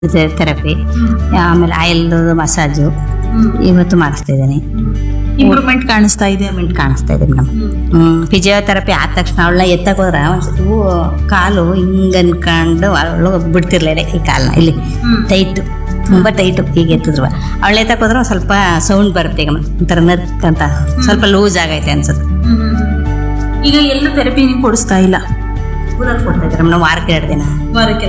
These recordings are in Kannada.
ಥೆರಪಿ ಆಮೇಲೆ ಆಯಿಲ್ ಮಸಾಜು ಇವತ್ತು ಮಾಡಿಸ್ತಾ ಇದ್ದೀನಿ ಇಂಪ್ರೂವ್ಮೆಂಟ್ ಕಾಣಿಸ್ತಾ ಇದೆ ಮಿಂಟ್ ಕಾಣಿಸ್ತಾ ಇದೆ ಮೇಡಮ್ ಫಿಸಿಯೋಥೆರಪಿ ಆದ ತಕ್ಷಣ ಅವಳನ್ನ ಎತ್ತಕ್ ಹೋದ್ರೆ ಒಂದ್ಸತಿ ಹೂ ಕಾಲು ಹಿಂಗ್ ಅನ್ಕೊಂಡು ಅವಳು ಬಿಡ್ತಿರ್ಲಿಲ್ಲ ಈ ಕಾಲನ್ನ ಇಲ್ಲಿ ಟೈಟ್ ತುಂಬಾ ಟೈಟು ಈಗ ಎತ್ತಿದ್ರು ಅವಳು ಎತ್ತಕ್ ಹೋದ್ರೆ ಒಂದ್ ಸ್ವಲ್ಪ ಸೌಂಡ್ ಬರುತ್ತೆ ಈಗ ಒಂಥರ ನರ್ಕ್ ಅಂತ ಸ್ವಲ್ಪ ಲೂಸ್ ಆಗೈತೆ ಅನ್ಸುತ್ತೆ ಈಗ ಎಲ್ಲ ಥೆರಪಿ ನೀವು ಕೊಡಿಸ್ತಾ ಇಲ್ಲ ಊರಲ್ಲಿ ಕೊಡ್ತಾ ಇದ್ದಾರೆ ಮೇಡಮ್ ವಾರಕ್ಕೆ ಎರಡು ದಿನ ವಾರಕ್ಕೆ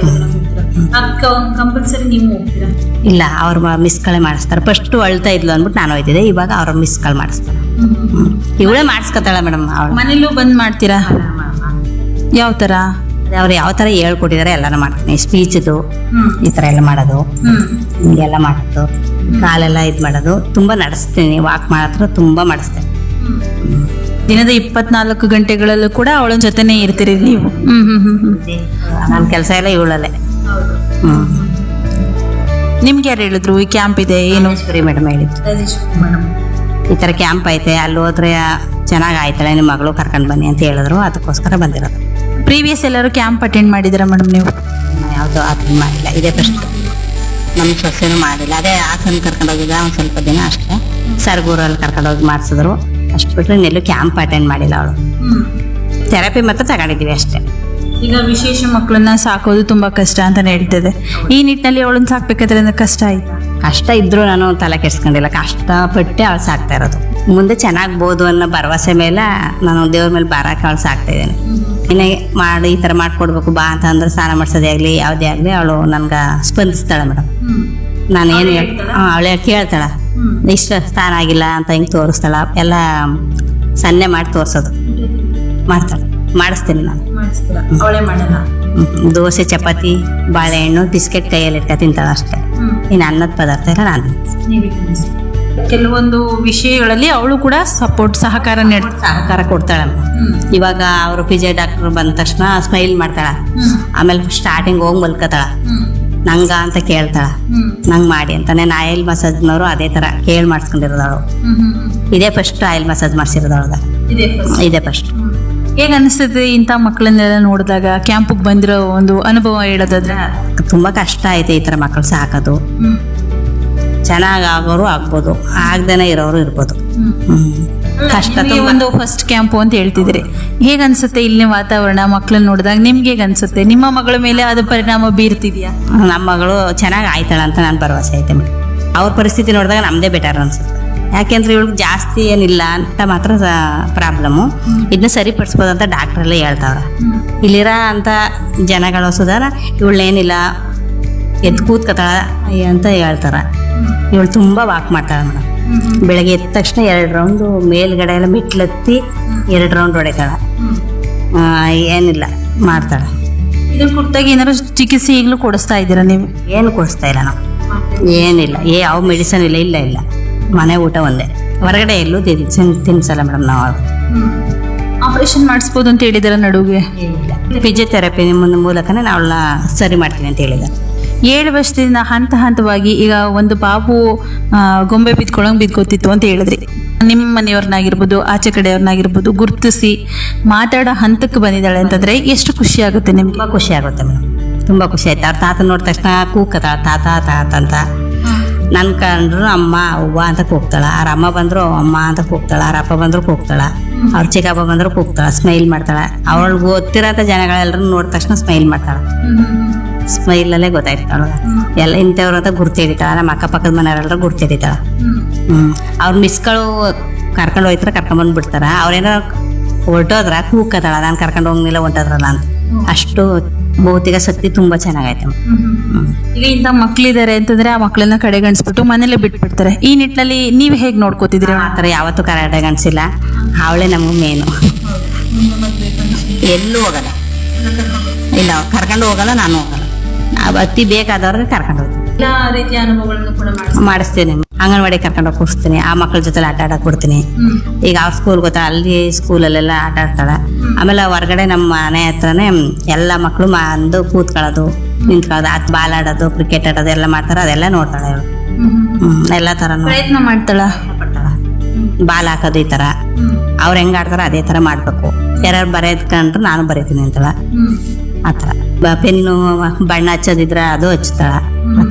ಕಂಪಲ್ಸರಿ ನೀವು ಹೋಗ್ತೀರಾ ಇಲ್ಲ ಅವ್ರು ಮಿಸ್ ಕಳೆ ಮಾಡಿಸ್ತಾರೆ ಫಸ್ಟ್ ಅಳ್ತಾ ಇದ್ಲು ಅಂದ್ಬಿಟ್ಟು ನಾನು ಹೋಯ್ತಿದ್ದೆ ಇವಾಗ ಅವ್ರ ಮಿಸ್ ಕಾಲ್ ಮಾಡಿಸ್ತಾರೆ ಇವಳೇ ಮಾಡಿಸ್ಕೊತಾಳೆ ಮೇಡಮ್ ಅವಳು ಮನೇಲೂ ಬಂದ್ ಮಾಡ್ತೀರಾ ಯಾವ ತರ ಅವ್ರು ಯಾವ ಥರ ಹೇಳ್ಕೊಟ್ಟಿದ್ದಾರೆ ಎಲ್ಲಾನು ಮಾಡ್ತೀನಿ ಸ್ಪೀಚ್ದು ಈ ಥರ ಎಲ್ಲ ಮಾಡೋದು ಹಿಂಗೆಲ್ಲ ಮಾಡೋದು ಕಾಲೆಲ್ಲ ಇದು ಮಾಡೋದು ತುಂಬ ನಡೆಸ್ತೀನಿ ವಾಕ್ ಮಾಡತ್ರ ತುಂಬ ಮಾಡಿಸ್ತೇನೆ ದಿನದ ಇಪ್ಪತ್ನಾಲ್ಕು ಗಂಟೆಗಳಲ್ಲೂ ಕೂಡ ಅವಳ ಜೊತೆನೆ ಇರ್ತೀರಿ ನೀವು ಹ್ಮ್ ಹ್ಮ್ ಹ್ಮ್ ಹ್ಮ್ ನನ್ನ ಕೆಲಸ ಎಲ್ಲ ಇವಳಲ್ಲೇ ಹ್ಞೂ ನಿಮ್ಗೆ ಯಾರು ಹೇಳಿದ್ರು ಈ ಕ್ಯಾಂಪ್ ಇದೆ ಏನು ಮಹೇಶ್ವರಿ ಮೇಡಮ್ ಹೇಳಿದ್ದು ಈ ಥರ ಕ್ಯಾಂಪ್ ಐತೆ ಅಲ್ಲಿ ಹೋದ್ರೆ ಚೆನ್ನಾಗಿ ಆಯ್ತಾಳೆ ನಿಮ್ಮ ಮಗಳು ಕರ್ಕೊಂಡು ಬನ್ನಿ ಅಂತ ಹೇಳಿದ್ರು ಅದಕ್ಕೋಸ್ಕರ ಬಂದಿರೋದು ಪ್ರೀವಿಯಸ್ ಎಲ್ಲರೂ ಕ್ಯಾಂಪ್ ಅಟೆಂಡ್ ಮಾಡಿದಿರಾ ಮೇಡಮ್ ನೀವು ಯಾವುದು ಅದನ್ನ ಮಾಡಿಲ್ಲ ಇದೇ ಫಸ್ಟ್ ನಮ್ಮ ಸೊಸೆನೂ ಮಾಡಿಲ್ಲ ಅದೇ ಹಾಸನ ಕರ್ಕೊಂಡು ಹೋಗಿದ್ದ ಒಂದು ಸ್ವಲ್ಪ ದಿನ ಅಷ್ಟೇ ಸರ್ಗೂರಲ್ಲಿ ಕರ್ಕೊಂಡು ಹೋಗಿ ಮಾಡಿಸಿದ್ರು ಅಷ್ಟು ಬಿಟ್ಟರೆ ಇನ್ನೆಲ್ಲೂ ಕ್ಯಾಂಪ್ ಅಟೆಂಡ್ ಮಾಡಿಲ್ಲ ಅವಳು ಥೆರಪಿ ಮಾತ್ರ ತಗೊಂಡಿದ್ದೀವಿ ಅಷ್ಟೇ ಈಗ ವಿಶೇಷ ಮಕ್ಕಳನ್ನ ಸಾಕೋದು ತುಂಬಾ ಕಷ್ಟ ಅಂತಾನೆ ಹೇಳ್ತಿದೆ ಈ ನಿಟ್ಟಿನಲ್ಲಿ ಅವಳನ್ನ ಸಾಕ್ಬೇಕಾದ್ರೆ ಅಂದ್ರೆ ಕಷ್ಟ ಆಯ್ತಾ ಕಷ್ಟ ಇದ್ರೂ ನಾನು ತಲೆ ಕೆಡ್ಸ್ಕೊಂಡಿಲ್ಲ ಕಷ್ಟಪಟ್ಟೆ ಅವಳು ಸಾಕ್ತಾ ಇರೋದು ಮುಂದೆ ಚೆನ್ನಾಗ್ಬೋದು ಅನ್ನೋ ಭರವಸೆ ಮೇಲೆ ನಾನು ದೇವ್ರ ಮೇಲೆ ಭಾರಕ್ಕೆ ಅವಳು ಸಾಕ್ತಾ ಇದ್ದೇನೆ ಇನ್ನೇ ಮಾಡಿ ಈ ಥರ ಮಾಡ್ಕೊಡ್ಬೇಕು ಬಾ ಅಂತ ಅಂದ್ರೆ ಸ್ನಾನ ಮಾಡಿಸೋದೇ ಆಗಲಿ ಯಾವುದೇ ಆಗಲಿ ಅವಳು ನನ್ಗೆ ಸ್ಪಂದಿಸ್ತಾಳೆ ಮೇಡಮ್ ನಾನು ಏನು ಅವಳೆ ಕೇಳ್ತಾಳ ಇಷ್ಟ ಸ್ಥಾನ ಆಗಿಲ್ಲ ಅಂತ ಹಿಂಗೆ ತೋರಿಸ್ತಾಳ ಎಲ್ಲ ಸನ್ನೆ ಮಾಡಿ ತೋರ್ಸೋದು ಮಾಡ್ತಾಳೆ ಮಾಡಿಸ್ತೀನಿ ನಾನು ಅವಳೇ ಮಾಡಲ್ಲ ಹ್ಮ್. ದೋಸೆ ಚಪಾತಿ ಬಾಳೆಹಣ್ಣು ಬಿಸ್ಕೆಟ್ ಕೈಯಲ್ಲಿ ಇಟ್ಕ ತಿಂತಾಳೆ ಅಷ್ಟೇ ಇನ್ನು ಅನ್ನದ ಪದಾರ್ಥ ಎಲ್ಲ ನಾನು ಕೆಲವೊಂದು ವಿಷಯಗಳಲ್ಲಿ ಅವಳು ಕೂಡ ಸಪೋರ್ಟ್ ಸಹಕಾರ ನೀಡ್ತಾಳೆ ಸಹಕಾರ ಕೊಡ್ತಾಳೆ ಇವಾಗ ಅವರು ಪಿ ಜೆ ಡಾಕ್ಟರ್ ಬಂದ ತಕ್ಷಣ ಸ್ಮೈಲ್ ಮಾಡ್ತಾಳ ಆಮೇಲೆ ಸ್ಟಾರ್ಟಿಂಗ್ ಹೋಗಿ ಮಲ್ಕೋತಾಳ ನಂಗ ಅಂತ ಕೇಳ್ತಾಳ ನಂಗೆ ಮಾಡಿ ಅಂತಾನೆ ನಾ ಆಯಿಲ್ ಮಸಾಜ್ನವರು ಅದೇ ಥರ ಕೇಳಿ ಮಾಡಿಸ್ಕೊಂಡಿರೋದವಳು ಇದೇ ಫಸ್ಟ್ ಆಯಿಲ್ ಮಸಾಜ್ ಮಾಡಿಸಿರೋದವಳಗ ಇದೇ ಫಸ್ಟ್ ಹೇಗೆ ಅನಿಸ್ತದೆ ಇಂಥ ಮಕ್ಕಳನ್ನೆಲ್ಲ ನೋಡಿದಾಗ ಕ್ಯಾಂಪಿಗೆ ಬಂದಿರೋ ಒಂದು ಅನುಭವ ಹೇಳೋದಾದ್ರೆ ತುಂಬ ಕಷ್ಟ ಐತೆ ಈ ಥರ ಮಕ್ಕಳು ಸಾಕೋದು ಚೆನ್ನಾಗಿ ಆಗೋರು ಆಗ್ಬೋದು ಆಗ್ದೇನೆ ಇರೋರು ಇರ್ಬೋದು ಹ್ಮ್. ಕಷ್ಟ ನಿಮ್ಗೆ ತುಂಬ ಒಂದು ಫಸ್ಟ್ ಕ್ಯಾಂಪು ಅಂತ ಹೇಳ್ತಿದ್ರಿ ಹೇಗೆ ಅನ್ಸುತ್ತೆ ಇಲ್ಲಿನ ವಾತಾವರಣ ಮಕ್ಕಳನ್ನ ನೋಡಿದಾಗ ನಿಮ್ಗೆ ಹೇಗೆ ಅನ್ಸುತ್ತೆ ನಿಮ್ಮ ಮಗಳ ಮೇಲೆ ಅದು ಪರಿಣಾಮ ಬೀರ್ತಿದ್ಯಾ ನಮ್ಮ ಮಗಳು ಚೆನ್ನಾಗಿ ಆಯ್ತಾಳ ಅಂತ ನಾನು ಭರವಸೆ ಐತೆ ಮೇಡಮ್ ಅವ್ರ ಪರಿಸ್ಥಿತಿ ನೋಡಿದಾಗ ನಮ್ಮದೇ ಬೆಟರ್ ಅನ್ಸುತ್ತೆ ಯಾಕೆಂದ್ರೆ ಇವಳಿಗೆ ಜಾಸ್ತಿ ಏನಿಲ್ಲ ಅಂತ ಮಾತ್ರ ಪ್ರಾಬ್ಲಮ್ಮು ಇದನ್ನ ಸರಿಪಡಿಸ್ಬೋದು ಅಂತ ಡಾಕ್ಟ್ರೆಲ್ಲ ಹೇಳ್ತಾವ್ರೆ ಇಲ್ಲಿರೋ ಅಂತ ಜನಗಳು ಸುಧಾರ ಇವಳೇನಿಲ್ಲ ಎದ್ದು ಕೂತ್ಕೊತಾಳ ಅಂತ ಹೇಳ್ತಾರೆ ಇವಳು ತುಂಬ ವಾಕ್ ಮಾಡ್ತಾಳೆ ಮೇಡಮ್ ಬೆಳಗ್ಗೆ ಎದ್ದ ತಕ್ಷಣ ಎರಡು ರೌಂಡು ಮೇಲ್ಗಡೆ ಎಲ್ಲ ಮೆಟ್ಲತ್ತಿ ಎರಡು ರೌಂಡ್ ಹೊಡಿತಾಳ ಆ, ಏನಿಲ್ಲ ಮಾಡ್ತಾಳೆ ಇದನ್ನ ಕುರಿತಾಗಿ ಏನಾದ್ರು ಚಿಕಿತ್ಸೆ ಈಗಲೂ ಕೊಡಿಸ್ತಾ ಇದ್ದೀರಾ ನೀವು ಏನು ಕೊಡಿಸ್ತಾ ಇಲ್ಲ ನಾವು ಏನಿಲ್ಲ ಏ ಯಾವ ಮೆಡಿಸನ್ ಇಲ್ಲ ಇಲ್ಲ ಇಲ್ಲ ಮನೆ ಊಟ ಒಂದೇ ಹೊರಗಡೆ ಎಲ್ಲೂ ತಿನ್ ತಿನ್ಸಲ್ಲ ಮೇಡಮ್ ನಾವು ಆಪರೇಷನ್ ಮಾಡಿಸ್ಬೋದು ಅಂತ ಹೇಳಿದಾರೆ ನಡುವೆ ಫಿಸಿಯೋಥೆರಪಿ ನಿಮ್ಮ ಮೂಲಕನೇ ನಾವು ಅವಳನ್ನ ಸರಿ ಮಾಡ್ತೀವಿ ಅಂತ ಹೇಳಿದ್ದಾರೆ ಏಳು ವರ್ಷದಿಂದ ಹಂತ ಹಂತವಾಗಿ ಈಗ ಒಂದು ಬಾಬು ಆ, ಗೊಂಬೆ ಬಿದ್ಕೊಳಂಗ್ ಬಿದ್ಕೋತಿತ್ತು ಅಂತ ಹೇಳಿದ್ರಿ ನಿಮ್ಮ ಮನೆಯವ್ರನ್ನಾಗಿರ್ಬೋದು ಆಚೆ ಕಡೆಯವ್ರನ್ನಾಗಿರ್ಬೋದು ಗುರುತಿಸಿ ಮಾತಾಡೋ ಹಂತಕ್ಕೆ ಬಂದಿದ್ದಾಳೆ ಅಂತಂದ್ರೆ ಎಷ್ಟು ಖುಷಿ ಆಗುತ್ತೆ ನಿಮ್ಗೆ ತುಂಬ ಖುಷಿ ಆಗುತ್ತೆ ಮೇಡಮ್ ತುಂಬ ಖುಷಿ ಆಯ್ತು ಅವ್ರ ತಾತ ನೋಡಿದ ತಕ್ಷಣ ಕೂಗ್ತಾಳ ತಾತ ತಾತ ಅಂತ ನನ್ನ ಕಂಡ್ರು ಅಮ್ಮ ಅವ್ವ ಅಂತ ಕೂಗ್ತಾಳ ಅವ್ರ ಅಮ್ಮ ಬಂದ್ರು ಅಮ್ಮ ಅಂತ ಕೂಗ್ತಾಳ ಅವ್ರ ಅಪ್ಪ ಬಂದ್ರು ಕೂಗ್ತಾಳ ಅವ್ರ ಚಿಕ್ಕಪ್ಪ ಬಂದ್ರು ಕೂಗ್ತಾಳ ಸ್ಮೈಲ್ ಮಾಡ್ತಾಳ ಅವಳಿಗೆ ಗೊತ್ತಿರೋಂಥ ಜನಗಳೆಲ್ಲರೂ ನೋಡಿದ ತಕ್ಷಣ ಸ್ಮೈಲ್ ಮಾಡ್ತಾಳ ಸ್ಮೈಲಲ್ಲೇ ಗೊತ್ತಾಯ್ತು ಅವಳಿಗೆ ಎಲ್ಲ ಇಂಥವ್ರು ಅಂತ ಗುರ್ತು ಹಿಡಿತಾಳ ನಮ್ಮ ಅಕ್ಕಪಕ್ಕದ ಮನೆಯವರೆಲ್ಲರೂ ಗುರ್ತು ಹಿಡಿತಾಳ ಹ್ಮ್ ಅವ್ರ ಮಿಸ್ಗಳು ಕರ್ಕೊಂಡು ಹೋಯ್ತಾರ ಕರ್ಕೊಂಡ್ ಬಂದ್ಬಿಡ್ತಾರ ಅವ್ರೇನೋ ಹೊರಟೋದ್ರ ಕೂಗ್ಕತಾಳ ನಾನು ಕರ್ಕೊಂಡು ಹೋಗಿಲ್ಲ ಹೊಂಟದ್ರಲ್ಲ ಅಂತ ಅಷ್ಟು ಭೌತಿಕ ಶಕ್ತಿ ತುಂಬಾ ಚೆನ್ನಾಗೈತೆ ಹ್ಮ್. ಈಗ ಇಂಥ ಮಕ್ಳಿದ್ದಾರೆ ಅಂತಂದ್ರೆ ಆ ಮಕ್ಕಳನ್ನ ಕಡೆಗಣಿಸ್ಬಿಟ್ಟು ಮನೇಲೆ ಬಿಟ್ಬಿಡ್ತಾರೆ ಈ ನಿಟ್ಟಿನಲ್ಲಿ ನೀವು ಹೇಗೆ ನೋಡ್ಕೋತಿದ್ರಿ ಆ ಥರ ಯಾವತ್ತೂ ಕರಾಟೆ ಗಣಿಸಿಲ್ಲ ಅವಳೇ ನಮಗೆ ಮೇನು ಎಲ್ಲೂ ಹೋಗಲ್ಲ ಇಲ್ಲ ಕರ್ಕೊಂಡು ಹೋಗಲ್ಲ ನಾನು ಹೋಗಲ್ಲ ಆ ಅತಿ ಬೇಕಾದವ್ರಿಗೆ ಕರ್ಕೊಂಡು ಹೋಗ್ತೀನಿ ಎಲ್ಲ ರೀತಿಯ ಅನುಭವಗಳನ್ನು ಕೂಡ ಮಾಡಿಸ್ತೀನಿ ಅಂಗನವಾಡಿ ಕರ್ಕೊಂಡು ಹೋಗಿ ಕೂರಿಸ್ತೀನಿ ಆ ಮಕ್ಳ ಜೊತೆ ಆಟ ಆಡಕ್ ಬಿಡ್ತೀನಿ ಈಗ ಅವ್ರ ಸ್ಕೂಲ್ ಗೊತ್ತಾ ಅಲ್ಲಿ ಸ್ಕೂಲಲ್ಲೆಲ್ಲ ಆಟ ಆಡ್ತಾಳೆ ಆಮೇಲೆ ಹೊರಗಡೆ ನಮ್ಮ ಮನೆ ಹತ್ರನೇ ಎಲ್ಲ ಮಕ್ಕಳು ಅಂದು ಕೂತ್ಕೊಳ್ಳೋದು ನಿಂತ್ಕೊಳ್ಳೋದು ಅದು ಬಾಲ್ ಆಡೋದು ಕ್ರಿಕೆಟ್ ಆಡೋದು ಎಲ್ಲ ಮಾಡ್ತಾರೆ ಅದೆಲ್ಲ ನೋಡ್ತಾಳೆ ಅವಳು ಹ್ಮ್ ಎಲ್ಲ ಥರ ಪ್ರಯತ್ನ ಮಾಡ್ತಾಳ ಬಾಲ್ ಹಾಕೋದು ಈ ಥರ ಅವ್ರು ಹೆಂಗ್ ಆಡ್ತಾರ ಅದೇ ಥರ ಮಾಡ್ಬೇಕು ಯಾರು ಬರೆದ್ಕೊಂಡ್ರೆ ನಾನು ಬರೀತೀನಿ ಅಂತಳ ಆ ಥರ ಬ- ಪೆನ್ನು ಬಣ್ಣ ಹಚ್ಚೋದಿದ್ರೆ ಅದು ಹಚ್ತಾಳ